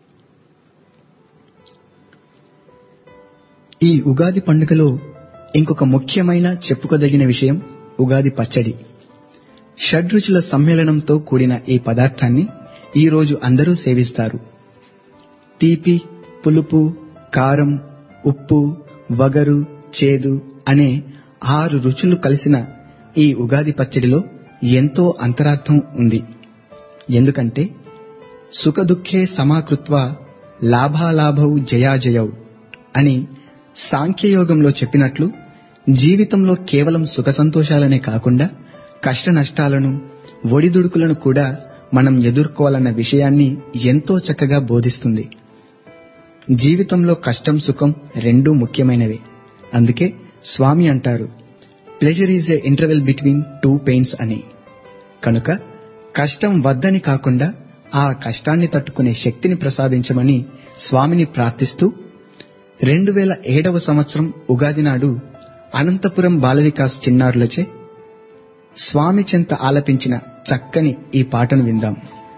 ఈ ఉగాది పండుగలో ఇంకొక ముఖ్యమైన చెప్పుకోదగిన విషయం ఉగాది పచ్చడి షడ్రుచుల సమ్మేళనంతో కూడిన ఈ పదార్థాన్ని ఈ రోజు అందరూ సేవిస్తారు తీపి పులుపు కారం ఉప్పు వగరు చేదు అనే ఆరు రుచులు కలిసిన ఈ ఉగాది పచ్చడిలో ఎంతో అంతరార్థం ఉంది ఎందుకంటే సుఖదుఖే సమాకృత్వ లాభాలాభౌ జయాజయౌ అని సాంఖ్యయోగంలో చెప్పినట్లు జీవితంలో కేవలం సుఖ సంతోషాలనే కాకుండా కష్ట నష్టాలను ఒడిదుడుకులను కూడా మనం ఎదుర్కోవాలన్న విషయాన్ని ఎంతో చక్కగా బోధిస్తుంది జీవితంలో కష్టం సుఖం రెండూ ముఖ్యమైనవే అందుకే స్వామి అంటారు pleasure is a interval between two pains అని కనుక కష్టం వద్దని కాకుండా ఆ కష్టాన్ని తట్టుకునే శక్తిని ప్రసాదించమని స్వామిని ప్రార్థిస్తూ రెండు వేల ఏడవ సంవత్సరం ఉగాది నాడు అనంతపురం బాలవికాస్ చిన్నారులచే స్వామి చెంత ఆలపించిన చక్కని ఈ పాటను విందాం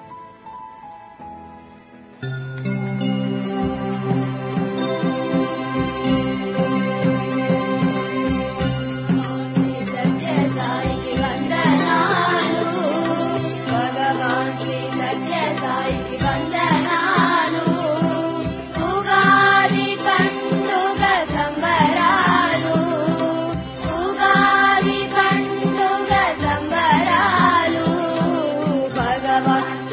సత్య సాయికి వందనాలు భగవాన్ శ్రీ సత్య సాయికి వందనాలు ఉగాది పండుగ సంబరాలు ఉగాది పండుగ సంబరాలు భగవాన్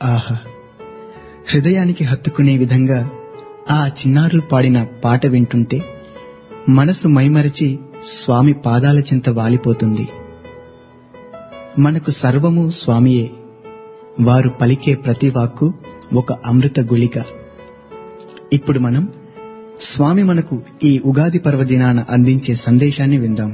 ఆహా హృదయానికి హత్తుకునే విధంగా ఆ చిన్నారులు పాడిన పాట వింటుంటే మనసు మైమరచి స్వామి పాదాల చెంత వాలిపోతుంది మనకు సర్వము స్వామియే వారు పలికే ప్రతి వాక్కు ఒక అమృత గుళిక ఇప్పుడు మనం స్వామి మనకు ఈ ఉగాది పర్వదినాన అందించే సందేశాన్ని విందాం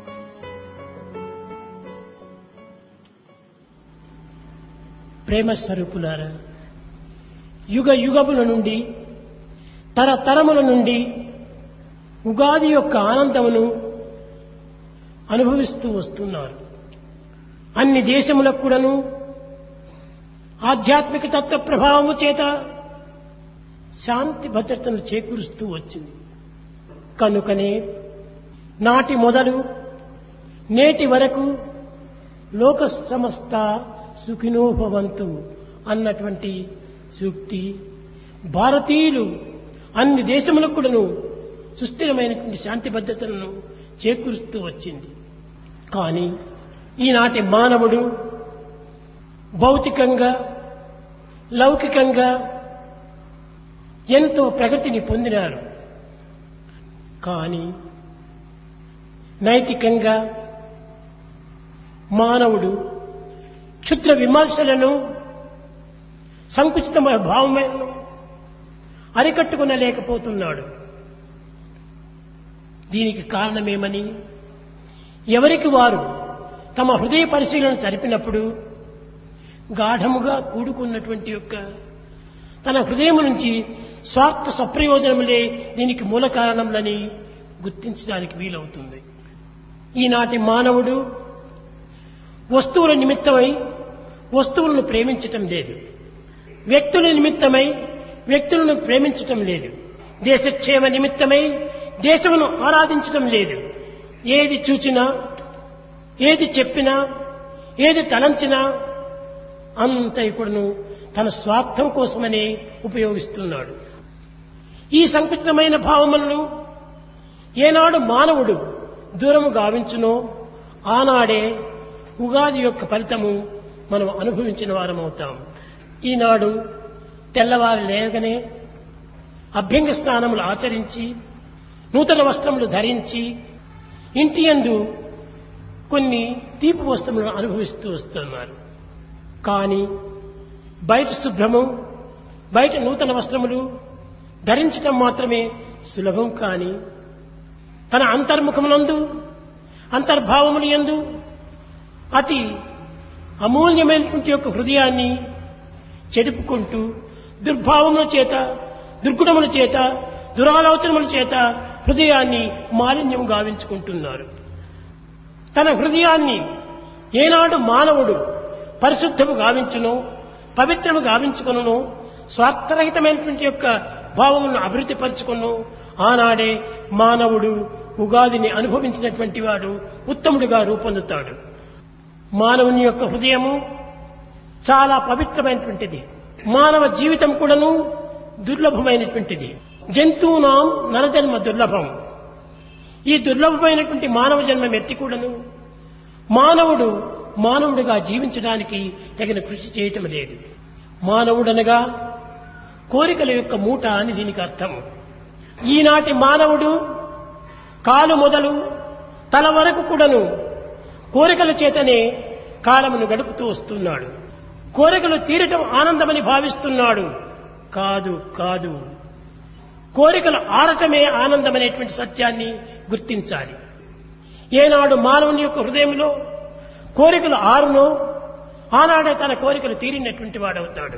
ప్రేమ స్వరూపులారా యుగ యుగముల నుండి తరతరముల నుండి ఉగాది యొక్క ఆనందమును అనుభవిస్తూ వస్తున్నారు అన్ని దేశములకు కూడాను ఆధ్యాత్మిక తత్వ ప్రభావము చేత శాంతి భద్రతను చేకూరుస్తూ వచ్చింది కనుకనే నాటి మొదలు నేటి వరకు లోక సమస్త సుఖినోభవంతు అన్నటువంటి సూక్తి భారతీయులు అన్ని దేశములకు కూడాను సుస్థిరమైనటువంటి శాంతి భద్రతలను చేకూరుస్తూ వచ్చింది కానీ ఈనాటి మానవుడు భౌతికంగా లౌకికంగా ఎంతో ప్రగతిని పొందినారు కానీ నైతికంగా మానవుడు క్షుద్ర విమర్శలను సంకుచితమైన భావములను అరికట్టుకునలేకపోతున్నాడు దీనికి కారణమేమని ఎవరికి వారు తమ హృదయ పరిశీలన జరిపినప్పుడు గాఢముగా కూడుకున్నటువంటి యొక్క తన హృదయం నుంచి స్వార్థ సప్రయోజనములే దీనికి మూల కారణములని గుర్తించడానికి వీలవుతుంది ఈనాటి మానవుడు వస్తువుల నిమిత్తమై వస్తువులను ప్రేమించటం లేదు వ్యక్తుల నిమిత్తమై వ్యక్తులను ప్రేమించటం లేదు దేశక్షేమ నిమిత్తమై దేశమును ఆరాధించటం లేదు ఏది చూచినా ఏది చెప్పినా ఏది తలంచినా అంత ఇప్పుడును తన స్వార్థం కోసమనే ఉపయోగిస్తున్నాడు ఈ సంకుచితమైన భావములను ఏనాడు మానవుడు దూరము గావించునో ఆనాడే ఉగాది యొక్క ఫలితము మనం అనుభవించిన వారమవుతాం ఈనాడు తెల్లవారు లేకనే అభ్యంగ స్నానములు ఆచరించి నూతన వస్త్రములు ధరించి ఇంటి యందు కొన్ని తీపి వస్త్రములను అనుభవిస్తూ వస్తున్నారు కానీ బయట శుభ్రము బయట నూతన వస్త్రములు ధరించటం మాత్రమే సులభం కాని తన అంతర్ముఖమునందు అంతర్భావములు ఎందు అతి అమూల్యమైనటువంటి యొక్క హృదయాన్ని చెడుపుకుంటూ దుర్భావముల చేత దుర్గుణముల చేత దురాలోచనముల చేత హృదయాన్ని మాలిన్యం గావించుకుంటున్నారు తన హృదయాన్ని ఏనాడు మానవుడు పరిశుద్ధము గావించునో పవిత్రము గావించుకును స్వార్థరహితమైనటువంటి యొక్క భావములను అభివృద్ధి పరుచుకును ఆనాడే మానవుడు ఉగాదిని అనుభవించినటువంటి వాడు ఉత్తముడిగా రూపొందుతాడు మానవుని యొక్క హృదయము చాలా పవిత్రమైనటువంటిది మానవ జీవితం కూడాను దుర్లభమైనటువంటిది జంతువునాం నరజన్మ దుర్లభం ఈ దుర్లభమైనటువంటి మానవ జన్మం ఎత్తి కూడాను మానవుడు మానవుడిగా జీవించడానికి తగిన కృషి చేయటం లేదు మానవుడనగా కోరికల యొక్క మూట అని దీనికి అర్థం ఈనాటి మానవుడు కాలు మొదలు తల వరకు కూడాను కోరికల చేతనే కాలమును గడుపుతూ వస్తున్నాడు కోరికలు తీరటం ఆనందమని భావిస్తున్నాడు కాదు కాదు కోరికలు ఆరటమే ఆనందమనేటువంటి సత్యాన్ని గుర్తించాలి ఏనాడు మానవుని యొక్క హృదయంలో కోరికలు ఆరునో ఆనాడే తన కోరికలు తీరినటువంటి వాడవుతాడు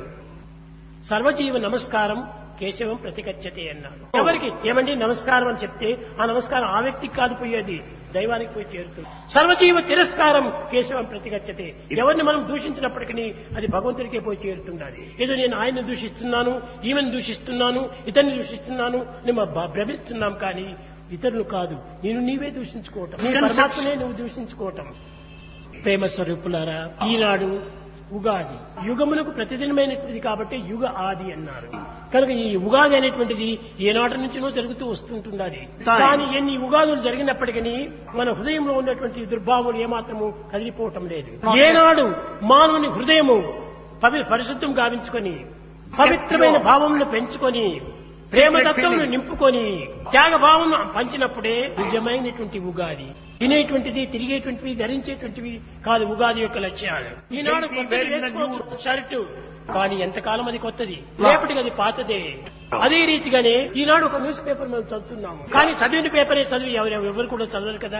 సర్వజీవ నమస్కారం కేశవం ప్రతిగచ్చతే అన్నాడు ఎవరికి ఏమండి నమస్కారం అని చెప్తే ఆ నమస్కారం ఆ వ్యక్తికి కాదు పోయేది దైవానికి పోయి చేరుతుంది సర్వజీవ తిరస్కారం కేశవం ప్రతిగచ్చతే ఎవరిని మనం దూషించినప్పటికీ అది భగవంతుడికే పోయి చేరుతుండాలి ఏదో నేను ఆయన్ని దూషిస్తున్నాను ఈమెను దూషిస్తున్నాను ఇతన్ని దూషిస్తున్నాను అని మా భ- భ్రమిస్తున్నాం కానీ ఇతరులు కాదు నేను నీవే దూషించుకోవటం నీ పరమాత్మనే నువ్వు దూషించుకోవటం ప్రేమ స్వరూపులారా ఈనాడు ఉగాది యుగములకు ప్రతిదినమైనటువంటిది కాబట్టి యుగ ఆది అన్నారు కనుక ఈ ఉగాది అనేటువంటిది ఏనాటి నుంచినో జరుగుతూ వస్తుంటున్నది కానీ ఎన్ని ఉగాదులు జరిగినప్పటికీ మన హృదయంలో ఉన్నటువంటి దుర్భావములు ఏమాత్రము కదిలిపోవటం లేదు ఏనాడు మానవుని హృదయము పవి పరిశుద్ధం గావించుకొని పవిత్రమైన భావమును పెంచుకొని ప్రేమతత్వమును నింపుకొని త్యాగ భావమును పంచినప్పుడే నిజమైనటువంటి ఉగాది తినేటువంటిది తిరిగేటువంటివి ధరించేటువంటివి కాదు ఉగాది యొక్క లక్ష్యాలు ఈనాడు కొత్తది వేసుకోవచ్చు షర్టు కానీ ఎంతకాలం అది కొత్తది రేపటికి అది పాతదే అదే రీతిగానే ఈనాడు ఒక న్యూస్ పేపర్ మనం చదువుతున్నాము కానీ చదివిన పేపరే చదివి ఎవరు ఎవరు కూడా చదవరు కదా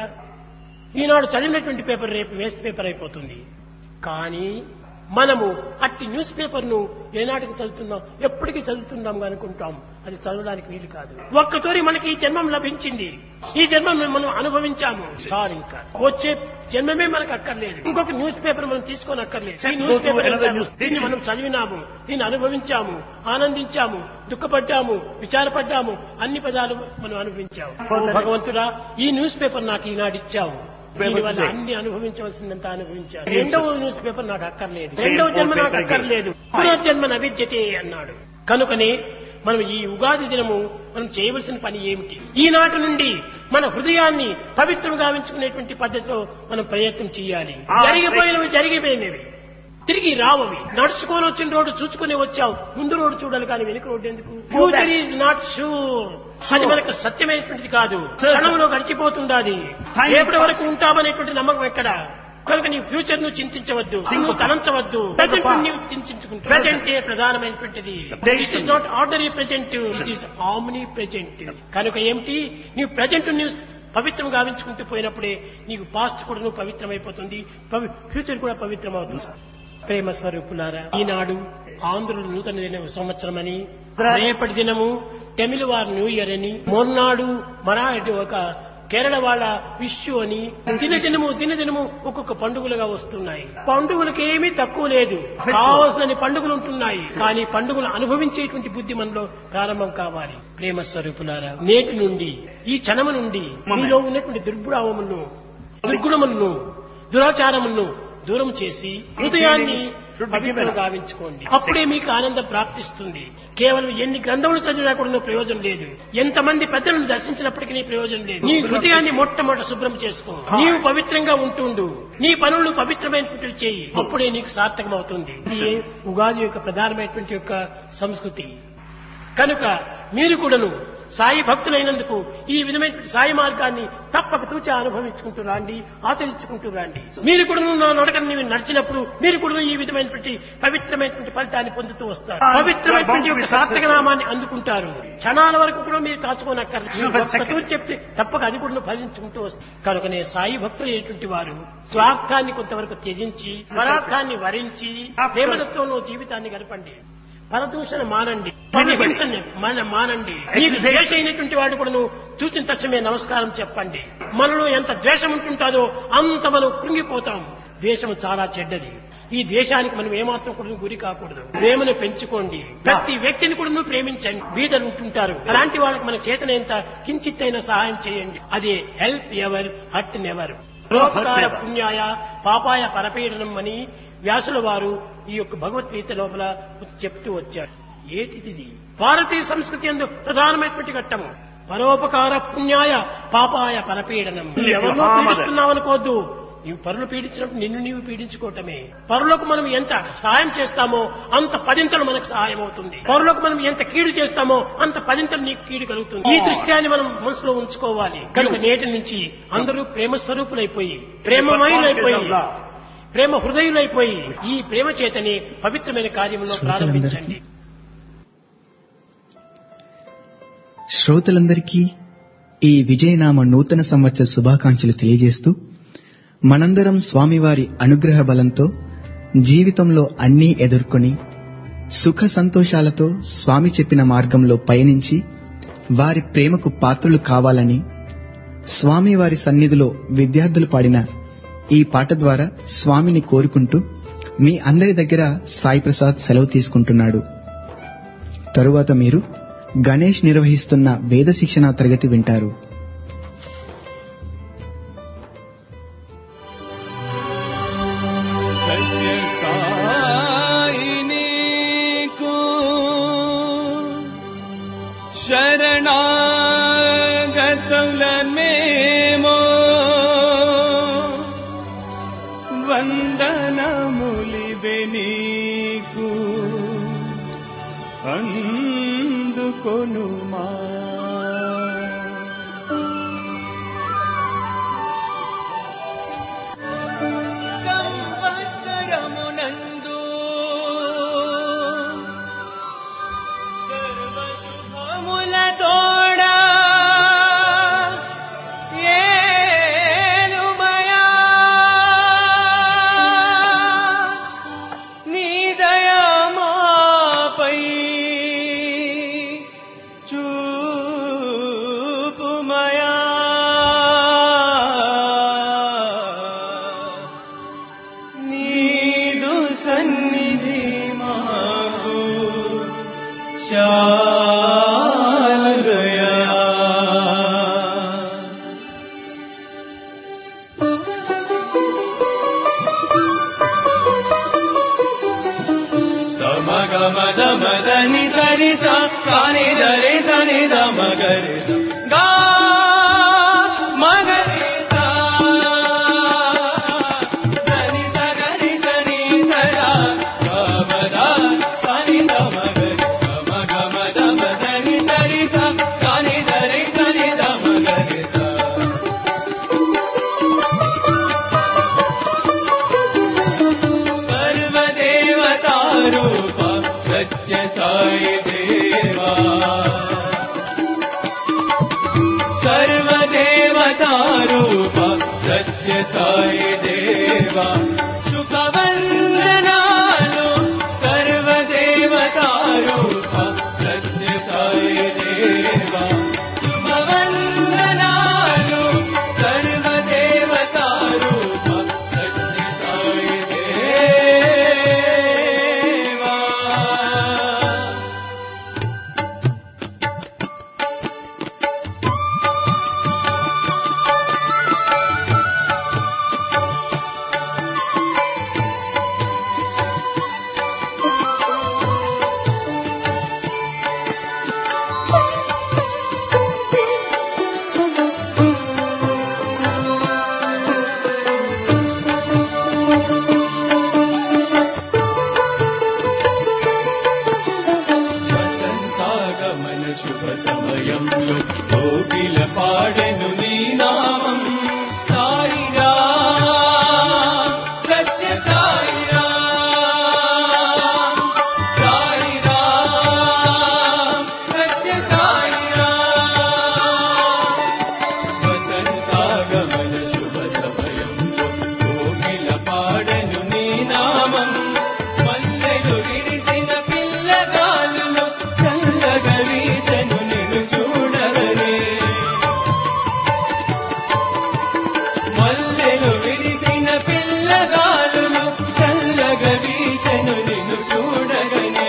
ఈనాడు చదివినటువంటి పేపర్ రేపు వేస్ట్ పేపర్ అయిపోతుంది కానీ మనము అట్టి న్యూస్ పేపర్ ను ఏనాటికి చదువుతున్నాం ఎప్పటికీ చదువుతున్నాం అనుకుంటాం అది చదవడానికి వీలు కాదు ఒక్కతోరి మనకి ఈ జన్మం లభించింది ఈ జన్మం మనం అనుభవించాము చాలు ఇంకా వచ్చే జన్మమే మనకు అక్కర్లేదు ఇంకొక న్యూస్ పేపర్ మనం తీసుకొని అక్కర్లేదు ఈ న్యూస్ పేపర్ ఎంత? దీన్ని మనం చదివినాము దీన్ని అనుభవించాము ఆనందించాము దుఃఖపడ్డాము విచారపడ్డాము అన్ని పదాలు మనం అనుభవించాము ఓ భగవంతుడా ఈ న్యూస్ పేపర్ నాకు ఈనాడు ఇచ్చావు దీనివల్ల అన్ని అనుభవించవలసిందంతా అనుభవించాను రెండవ న్యూస్ పేపర్ నాకు అక్కర్లేదు రెండవ జన్మ నాకు అక్కర్లేదు పునర్జన్మ నవిద్యతే అన్నాడు కనుకనే మనం ఈ ఉగాది దినము మనం చేయవలసిన పని ఏమిటి ఈనాటి నుండి మన హృదయాన్ని పవిత్రం గావించుకునేటువంటి పద్ధతిలో మనం ప్రయత్నం చేయాలి జరిగిపోయినవి జరిగిపోయినవి తిరిగి రావవి నడుచుకొని వచ్చిన రోడ్డు చూసుకుని వచ్చావు ముందు రోడ్డు చూడాలి కానీ వెనుక రోడ్డు ఎందుకు ఫ్యూచర్ ఈజ్ నాట్ షూర్ అది మనకు సత్యమైనటువంటిది కాదు క్షణంలో గడిచిపోతుండాది రేపటి వరకు ఉంటామనేటువంటి నమ్మకం ఎక్కడ కనుక నీ ఫ్యూచర్ ను చింతించవద్దు నువ్వు తలంచవద్దు ప్రజెంట్ నీవు చింతించుకుంటూ ప్రజెంటే ప్రధానమైనటువంటిది this is not ordinary present it is omnipresent కనుక ఏమిటి నీవు ప్రజెంట్ నీవు పవిత్రం గావించుకుంటూ పోయినప్పుడే నీకు పాస్ట్ కూడా నువ్వు పవిత్రమైపోతుంది ఫ్యూచర్ కూడా పవిత్రమవుతుంది ప్రేమ స్వరూపులారా ఈనాడు ఆంధ్రులు నూతన దిన సంవత్సరం అని రేపటి దినము తమిళ వారు న్యూ ఇయర్ అని మొన్నాడు మరాఠీ ఒక కేరళ వాళ్ళ విషు అని దినదినము దినదినము ఒక్కొక్క పండుగలుగా వస్తున్నాయి పండుగలకు ఏమీ తక్కువ లేదు కావాల్సిన పండుగలు ఉంటున్నాయి కానీ పండుగలు అనుభవించేటువంటి బుద్ధి మనలో ప్రారంభం కావాలి ప్రేమ స్వరూపులారా నేటి నుండి ఈ క్షణము నుండి మీలో ఉన్నటువంటి దుర్భావములను దుర్గుణములను దురాచారములను దూరం చేసి హృదయాన్ని పవిత్రం గావించుకోండి అప్పుడే మీకు ఆనందం ప్రాప్తిస్తుంది కేవలం ఎన్ని గ్రంథములు చదివినా కూడా ప్రయోజనం లేదు ఎంతమంది పెద్దలను దర్శించినప్పటికీ నీ ప్రయోజనం లేదు నీ హృదయాన్ని మొట్టమొదట శుభ్రం చేసుకో నీవు పవిత్రంగా ఉంటుండు నీ పనులు పవిత్రమైనటువంటి చేయి అప్పుడే నీకు సార్థకం అవుతుంది ఇది ఉగాది యొక్క ప్రధానమైనటువంటి యొక్క సంస్కృతి కనుక మీరు కూడాను సాయి భక్తులైనందుకు ఈ విధమైన సాయి మార్గాన్ని తప్పక తూచా అనుభవించుకుంటూ రాండి ఆచరించుకుంటూ రాండి మీరు కూడా నా నడకని మీరు నడిచినప్పుడు మీరు కూడా ఈ విధమైనటువంటి పవిత్రమైనటువంటి ఫలితాన్ని పొందుతూ వస్తారు పవిత్రమైనటువంటి యొక్క సార్థక నామాన్ని అందుకుంటారు క్షణాల వరకు కూడా మీరు కాచుకోనక్కర్లేదు ఒక్కతూరి చెప్తే తప్పక అది కూడా ఫలించుకుంటూ వస్తారు కనుకనే సాయి భక్తులు అయినటువంటి వారు స్వార్థాన్ని కొంతవరకు త్యజించి పదార్థాన్ని వరించి ప్రేమతత్వంలో జీవితాన్ని గడపండి పరదూషణ మానండి హింసని మన మానండి నీకు ద్వేష అయినటువంటి వాడు కూడా నువ్వు చూసిన తక్షణమే నమస్కారం చెప్పండి మనలో ఎంత ద్వేషం ఉంటుంటాదో అంత మనం కృంగిపోతాం ద్వేషం చాలా చెడ్డది ఈ ద్వేషానికి మనం ఏమాత్రం కూడా గురి కాకూడదు ప్రేమను పెంచుకోండి ప్రతి వ్యక్తిని కూడా నువ్వు ప్రేమించండి బీదలు ఉంటుంటారు అలాంటి వాళ్ళకి మన చేతనైనంత కించిత్తైన సహాయం చేయండి అది హెల్ప్ ఎవర్ హర్ట్ నెవర్ పరోపకార పుణ్యాయ పాపాయ పరపీడనం అని వ్యాసుల వారు ఈ యొక్క భగవద్గీత లోపల చెప్తూ వచ్చారు ఏటిది భారతీయ సంస్కృతి ఎందు ప్రధానమైనటువంటి ఘట్టము పరోపకార పుణ్యాయ పాపాయ పరపీడనం ఎవరినో పీడిస్తున్నావు అనుకోవద్దు నీవు పరులు పీడించినప్పుడు నిన్ను నీవు పీడించుకోవటమే పరులకు మనం ఎంత సహాయం చేస్తామో అంత పదింతలు మనకు సహాయం అవుతుంది పరులకు మనం ఎంత కీడు చేస్తామో అంత పదింతలు నీకు కీడు కలుగుతుంది ఈ దృశ్యాన్ని మనం మనసులో ఉంచుకోవాలి కనుక నేటి నుంచి అందరూ ప్రేమ స్వరూపులైపోయి ప్రేమమయులైపోయి ప్రేమ హృదయులైపోయి ఈ ప్రేమ చేతని పవిత్రమైన కార్యంలో ప్రారంభించండి శ్రోతలందరికీ ఈ విజయనామ నూతన సంవత్సర శుభాకాంక్షలు తెలియజేస్తూ మనందరం స్వామివారి అనుగ్రహ బలంతో జీవితంలో అన్నీ ఎదుర్కొని సుఖ సంతోషాలతో స్వామి చెప్పిన మార్గంలో పయనించి వారి ప్రేమకు పాత్రులు కావాలని స్వామివారి సన్నిధిలో విద్యార్థులు పాడిన ఈ పాట ద్వారా స్వామిని కోరుకుంటూ మీ అందరి దగ్గర సాయి ప్రసాద్ సెలవు తీసుకుంటున్నాడు తరువాత మీరు గణేష్ నిర్వహిస్తున్న వేద శిక్షణ తరగతి వింటారు సత్యసాయినీకు శరణాగతులమేమో వందనములివె నీకు కొనుమా సంవత్సరమునందు సర్వశుభముల తోడా ఏలుమయా నీ దయమాపై చూపుమయా నీదు సన్నిధి మాకు చాలుగయా సమగమద మదని సరిస కాని దరి సని దమగరి గా మగరి దని సగరి సని సదా గమద సని దమగరి సమగమద మదని సరిస కాని దరి సని దమగరి సా सर्वदेवतारूप सत्य साई देवा सर्वदेवतारूप सत्य साई देवा सुखवन्दनानु सर्वदेवतारूप सत्य साई देवा शुभवन्दनानु सर्वदेवतारूप सत्य साई देवा వసంతాగమన శుభ సమయంలో కోకిల పాడెను నీ నామం సాయిరా సత్య సాయిరా సాయిరా సత్య సాయిరా వసంతాగమన శుభ సమయంలో కోకిల పాడెను నీ నామం మల్లెలు విరిసిన పిల్లగాలులో చల్లగా వీచెను నిన్ను చూడగనే మల్లెలు విరిసిన పిల్లగాలులో చల్లగా వీచెను నిన్ను చూడగనే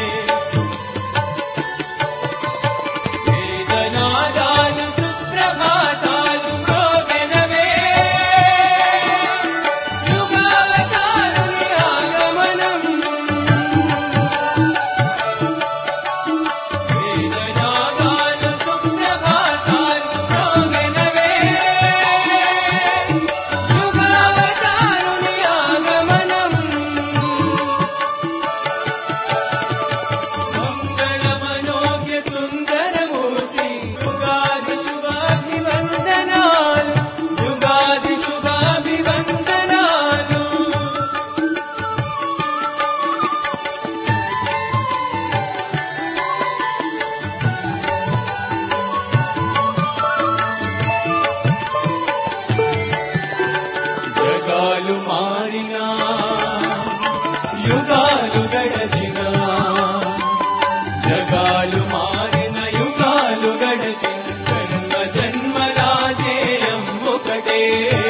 వేదనాదాలు సుప్రభాతాలు మ్రోగెనవే యుగావతారుని ఆగమనం వేదనాదాలు సుప్రభాతాలు మ్రోగెనవే యుగావతారుని ఆగమనం మంగళమనోజ్ఞ సుందరమూర్తి యుగాది శుభాభివందనాలు యుగాది శుభాభివందనాలు జగాలు మారినా యుగాలు గడచినా జగాలు మారిన యుగాలు గడచిన జన్మ జన్మరాజేయం ఒకటే